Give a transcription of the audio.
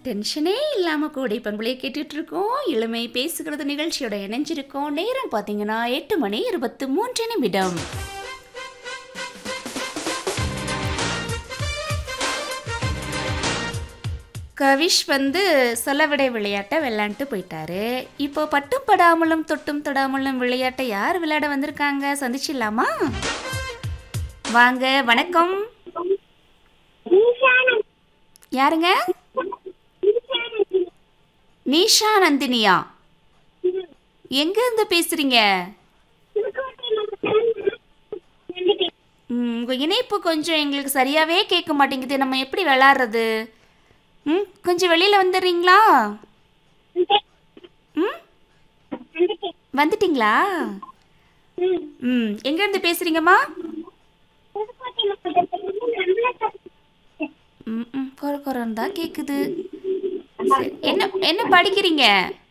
டென்ஷனே இல்லாமல் கூட பண்புலையை கேட்டுட்டு இருக்கோம் இளமை பேசுகிறது நிகழ்ச்சியோட இணைஞ்சிருக்கோம் நேரம் பார்த்தீங்கன்னா எட்டு மணி இருபத்து மூன்று நிமிடம் கவிஷ் வந்து சொல்லவிடை விளையாட்டை விளையாண்டு போயிட்டாரு இப்போ பட்டும் படாமலும் தொட்டும் தொடாமலும் விளையாட்டை யார் விளையாட வந்திருக்காங்க சந்திச்சிடலாமா வாங்க வணக்கம் யாருங்க நீஷா நந்தினியா எங்க இருந்து பேசுறீங்க ம், உங்க இணைப்பு கொஞ்சம் எங்களுக்கு சரியாவே கேட்க மாட்டேங்குது நம்ம எப்படி விளாடுறது ம் கொஞ்சம் வெளியில வந்துடுறீங்களா ம் வந்துட்டீங்களா ம் எங்க இருந்து பேசுறீங்கம்மா ம் ம் குறை குறைன்னு தான் கேட்குது சரி என்ன என்ன படிக்கிறீங்க